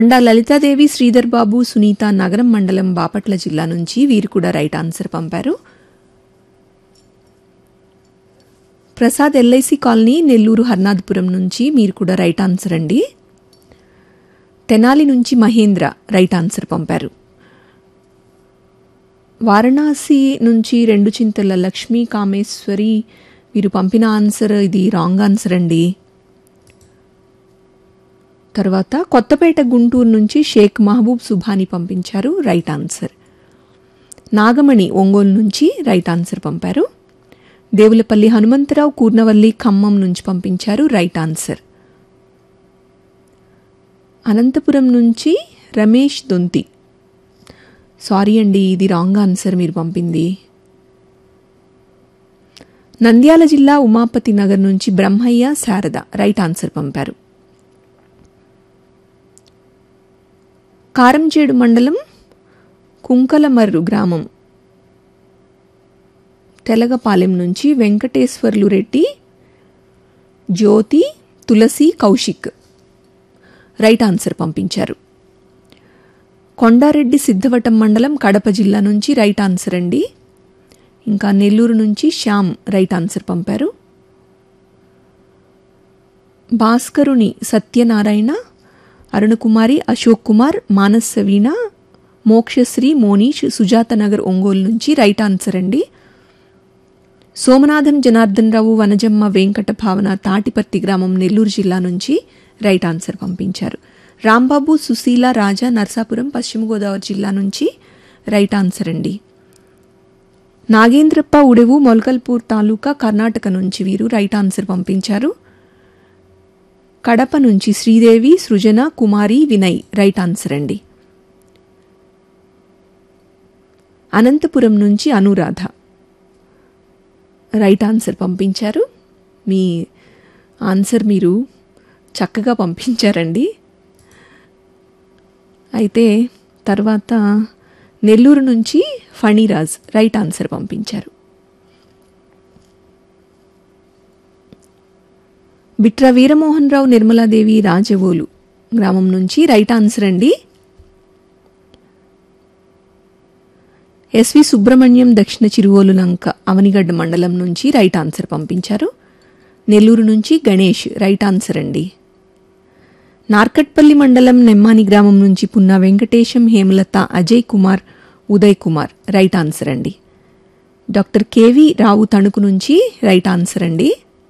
అండా లలితాదేవి శ్రీధర్ బాబు సునీత నగరం మండలం బాపట్ల జిల్లా నుంచి వీరు కూడా రైట్ ఆన్సర్ పంపారు ప్రసాద్ ఎల్ఐసి కాలనీ నెల్లూరు హర్నాథపురం నుంచి మీరు కూడా రైట్ ఆన్సర్ అండి తెనాలి నుంచి మహేంద్ర రైట్ ఆన్సర్ పంపారు వారణాసి నుంచి రెండు చింతల లక్ష్మీ కామేశ్వరి వీరు పంపిన ఆన్సర్ ఇది రాంగ్ ఆన్సర్ అండి తర్వాత కొత్తపేట గుంటూరు నుంచి షేక్ మహబూబ్ సుభాని పంపించారు రైట్ ఆన్సర్ నాగమణి ఒంగోలు నుంచి రైట్ ఆన్సర్ పంపారు దేవులపల్లి హనుమంతరావు కూర్నవల్లి ఖమ్మం నుంచి పంపించారు రైట్ ఆన్సర్ అనంతపురం నుంచి రమేష్ దొంతి సారీ అండి ఇది రాంగ్ ఆన్సర్ మీరు పంపింది నంద్యాల జిల్లా ఉమాపతి నగర్ నుంచి బ్రహ్మయ్య శారద రైట్ ఆన్సర్ పంపారు కారంచేడు మండలం కుంకలమర్రు గ్రామం తెలగపాలెం నుంచి వెంకటేశ్వర్లు రెడ్డి జ్యోతి తులసి కౌశిక్ రైట్ ఆన్సర్ పంపించారు కొండారెడ్డి సిద్ధవటం మండలం కడప జిల్లా నుంచి రైట్ ఆన్సర్ అండి ఇంకా నెల్లూరు నుంచి శ్యామ్ రైట్ ఆన్సర్ పంపారు భాస్కరుని సత్యనారాయణ అరుణకుమారి అశోక్ కుమార్ మానస్ సవీణ మోక్షశ్రీ మోనీష్ సుజాత నగర్ ఒంగోలు నుంచి రైట్ ఆన్సర్ అండి సోమనాథం జనార్దన్ రావు వనజమ్మ వెంకట భావన తాటిపర్తి గ్రామం నెల్లూరు జిల్లా నుంచి రైట్ ఆన్సర్ పంపించారు రాంబాబు సుశీల రాజా నర్సాపురం పశ్చిమ గోదావరి జిల్లా నుంచి రైట్ ఆన్సర్ అండి నాగేంద్రప్ప ఉడెవు మొలకల్పూర్ తాలూకా కర్ణాటక నుంచి వీరు రైట్ ఆన్సర్ పంపించారు కడప నుంచి శ్రీదేవి సృజన కుమారి వినయ్ రైట్ ఆన్సర్ అండి అనంతపురం నుంచి అనురాధ రైట్ ఆన్సర్ పంపించారు మీ ఆన్సర్ మీరు చక్కగా పంపించారండి అయితే తర్వాత నెల్లూరు నుంచి ఫణిరాజ్ రైట్ ఆన్సర్ పంపించారు బిట్ర వీరమోహన్ రావు నిర్మలాదేవి రాజవోలు గ్రామం నుంచి రైట్ ఆన్సర్ అండి ఎస్వి సుబ్రహ్మణ్యం దక్షిణ చిరువోలు లంక అవనిగడ్డ మండలం నుంచి రైట్ ఆన్సర్ పంపించారు నెల్లూరు నుంచి గణేష్ రైట్ ఆన్సర్ అండి నార్కట్పల్లి మండలం నెమ్మాని గ్రామం నుంచి పున్నా వెంకటేశం హేమలత అజయ్ కుమార్ ఉదయ్ కుమార్ రైట్ ఆన్సర్ అండి డాక్టర్ కేవి రావు తణుకు నుంచి రైట్ ఆన్సర్ అండి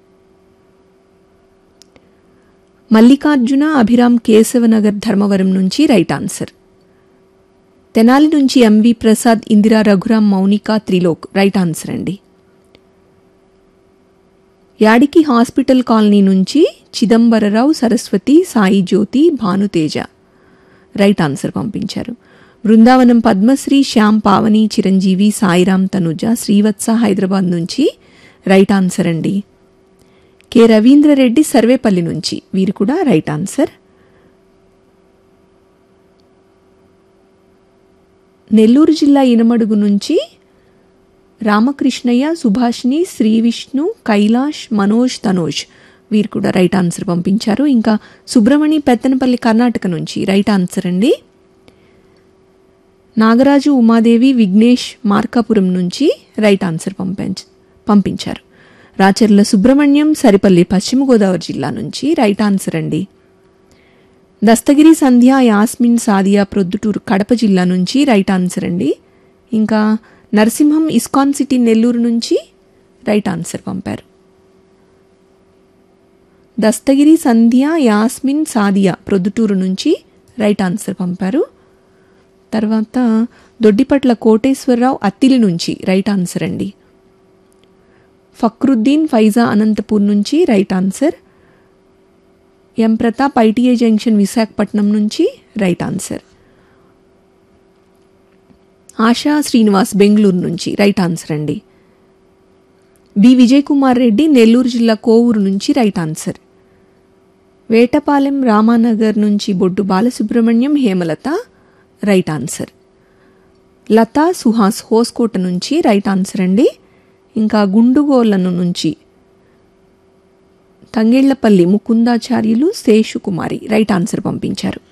మల్లికార్జున అభిరామ్ కేశవనగర్ ధర్మవరం నుంచి రైట్ ఆన్సర్ తెనాలి నుంచి MV Prasad Indira Raghuram Mounika Trilok right answer అండి యాడికి హాస్పిటల్ కాలనీ నుంచి చిదంబరరావు సరస్వతి సాయి జ్యోతి భానుతేజ రైట్ ఆన్సర్ పంపించారు బృందావనం పద్మశ్రీ శ్యామ్ పావని చిరంజీవి సాయిరామ్ తనుజ శ్రీవత్స హైదరాబాద్ నుంచి రైట్ ఆన్సర్ అండి కె రవీంద్రరెడ్డి సర్వేపల్లి నుంచి వీరు కూడా రైట్ ఆన్సర్ నెల్లూరు జిల్లా ఇనమడుగు నుంచి రామకృష్ణయ్య సుభాష్ని శ్రీ విష్ణు కైలాష్ మనోజ్ తనోజ్ వీరు కూడా రైట్ ఆన్సర్ పంపించారు ఇంకా సుబ్రమణి పెత్తనపల్లి కర్ణాటక నుంచి రైట్ ఆన్సర్ అండి నాగరాజు ఉమాదేవి విఘ్నేష్ మార్కాపురం నుంచి రైట్ ఆన్సర్ పంపించ పంపించారు రాచర్ల సుబ్రహ్మణ్యం సరిపల్లి పశ్చిమ గోదావరి జిల్లా నుంచి రైట్ ఆన్సర్ అండి దస్తగిరి సంధ్య యాస్మిన్ సాదియా ప్రొద్దుటూరు కడప జిల్లా నుంచి రైట్ ఆన్సర్ అండి ఇంకా నరసింహం ఇస్కాన్ సిటీ నెల్లూరు నుంచి రైట్ ఆన్సర్ పంపారు దస్తగిరి సంధ్య యాస్మిన్ సాదియా ప్రొద్దుటూరు నుంచి రైట్ ఆన్సర్ పంపారు తర్వాత దొడ్డిపట్ల కోటేశ్వరరావు అత్తిలి నుంచి రైట్ ఆన్సర్ అండి ఫక్రుద్దీన్ ఫైజా అనంతపూర్ నుంచి right answer M Pratap ITI junction Visakhapatnam నుంచి రైట్ ఆన్సర్ ఆశా శ్రీనివాస్ బెంగళూరు నుంచి రైట్ ఆన్సర్ అండి బి విజయ్ కుమార్ రెడ్డి నెల్లూరు జిల్లా కోవూరు నుంచి రైట్ ఆన్సర్ వేటపాలెం రామానగర్ నుంచి బొడ్డు బాలసుబ్రహ్మణ్యం హేమలత రైట్ ఆన్సర్ లతా సుహాస్ హోస్కోట నుంచి రైట్ ఆన్సర్ అండి ఇంకా గుండుగోలను నుంచి తంగేళ్లపల్లి ముకుందాచార్యులు శేషుకుమారి రైట్ ఆన్సర్ పంపించారు